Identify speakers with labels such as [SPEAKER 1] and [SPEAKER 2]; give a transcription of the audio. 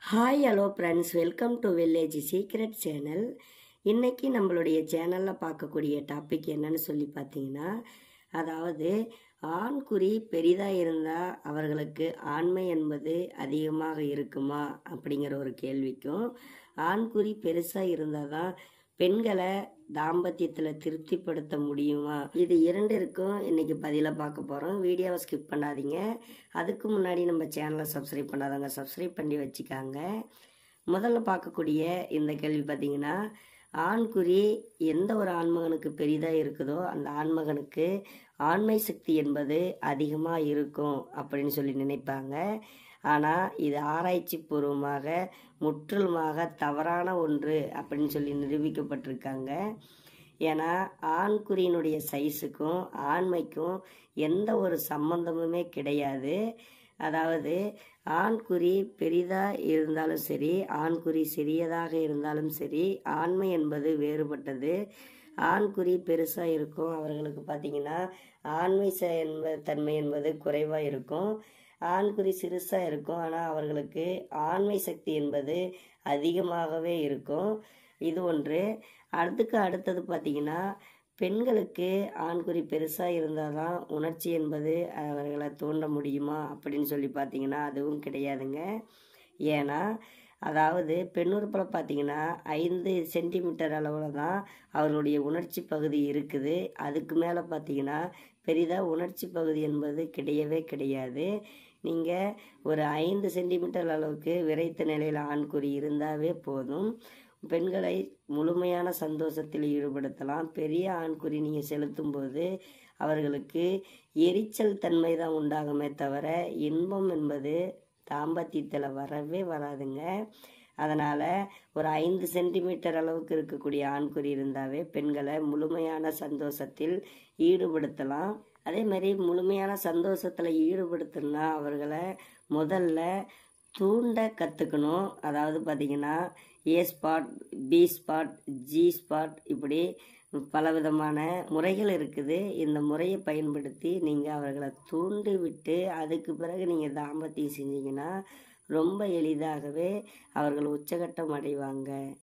[SPEAKER 1] hi hello friends welcome to village secret channel இன்னைக்கு நம்மளுடைய சேனலில் பார்க்கக்கூடிய டாபிக் என்னன்னு சொல்லி பார்த்தீங்கன்னா அதாவது ஆண்குறி பெரிதாக இருந்தால் அவர்களுக்கு ஆண்மை என்பது அதிகமாக இருக்குமா அப்படிங்கிற ஒரு கேள்விக்கும் ஆண்குறி பெருசாக இருந்தால் தான் பெண்களை தாம்பத்தியத்தில் திருப்திப்படுத்த முடியுமா இது இரண்டிற்கும் இன்னைக்கு பதிலை பார்க்க போகிறோம் வீடியோவை ஸ்கிப் பண்ணாதீங்க அதுக்கு முன்னாடி நம்ம சேனலை சப்ஸ்கிரைப் பண்ணாதவங்க சப்ஸ்கிரைப் பண்ணி வச்சுக்காங்க முதல்ல பார்க்கக்கூடிய இந்த கேள்வி பார்த்தீங்கன்னா ஆண்குறி எந்த ஒரு ஆண்மகனுக்கு பெரிதாக இருக்குதோ அந்த ஆண்மகனுக்கு ஆண்மை சக்தி என்பது அதிகமாக இருக்கும் அப்படின்னு சொல்லி நினைப்பாங்க ஆனால் இது ஆராய்ச்சி பூர்வமாக முற்றிலுமாக தவறான ஒன்று அப்படின்னு சொல்லி நிரூபிக்கப்பட்டிருக்காங்க ஏன்னா ஆண்குறியினுடைய சைஸுக்கும் ஆண்மைக்கும் எந்த ஒரு சம்பந்தமுமே கிடையாது அதாவது ஆண்குறி பெரிதாக இருந்தாலும் சரி ஆண்குறி சிறியதாக இருந்தாலும் சரி ஆண்மை என்பது வேறுபட்டது ஆண்குறி பெருசாக இருக்கும் அவர்களுக்கு பார்த்தீங்கன்னா ஆண்மை ச என்ப தன்மை என்பது குறைவாக இருக்கும் ஆண்குறி சிறுசாக இருக்கும் ஆனால் அவர்களுக்கு ஆண்மை சக்தி என்பது அதிகமாகவே இருக்கும் இது ஒன்று அதுக்கு அடுத்தது பார்த்தீங்கன்னா பெண்களுக்கு ஆண்குறி பெருசாக இருந்தால் தான் உணர்ச்சி என்பது அவர்களை தூண்ட முடியுமா அப்படின்னு சொல்லி பார்த்தீங்கன்னா அதுவும் கிடையாதுங்க ஏன்னா அதாவது பெண்ணுறுப்பில் பார்த்தீங்கன்னா ஐந்து சென்டிமீட்டர் அளவில் தான் அவர்களுடைய உணர்ச்சி பகுதி இருக்குது அதுக்கு மேலே பார்த்தீங்கன்னா பெரிதாக உணர்ச்சி பகுதி என்பது கிடையவே கிடையாது நீங்கள் ஒரு ஐந்து சென்டிமீட்டர் அளவுக்கு விரைத்த நிலையில் ஆண்குறி இருந்தாவே போதும் பெண்களை முழுமையான சந்தோஷத்தில் ஈடுபடுத்தலாம் பெரிய ஆண்குறி நீங்கள் செலுத்தும் போது அவர்களுக்கு எரிச்சல் தன்மை தான் உண்டாகுமே தவிர இன்பம் என்பது தாம்பத்தியத்தில் வரவே வராதுங்க அதனால் ஒரு ஐந்து சென்டிமீட்டர் அளவுக்கு இருக்கக்கூடிய ஆண்குறி இருந்தாவே பெண்களை முழுமையான சந்தோஷத்தில் ஈடுபடுத்தலாம் அதே மாதிரி முழுமையான சந்தோஷத்தில் ஈடுபடுத்தணும்னா அவர்களை முதல்ல தூண்ட கற்றுக்கணும் அதாவது பார்த்திங்கன்னா A spot B spot G spot இப்படி பலவிதமான முறைகள் இருக்குது இந்த முறையை பயன்படுத்தி நீங்கள் அவர்களை தூண்டி விட்டு அதுக்கு பிறகு நீங்கள் தாம்பத்தியம் செஞ்சீங்கன்னா ரொம்ப எளிதாகவே அவர்கள் உச்சகட்டம் அடைவாங்க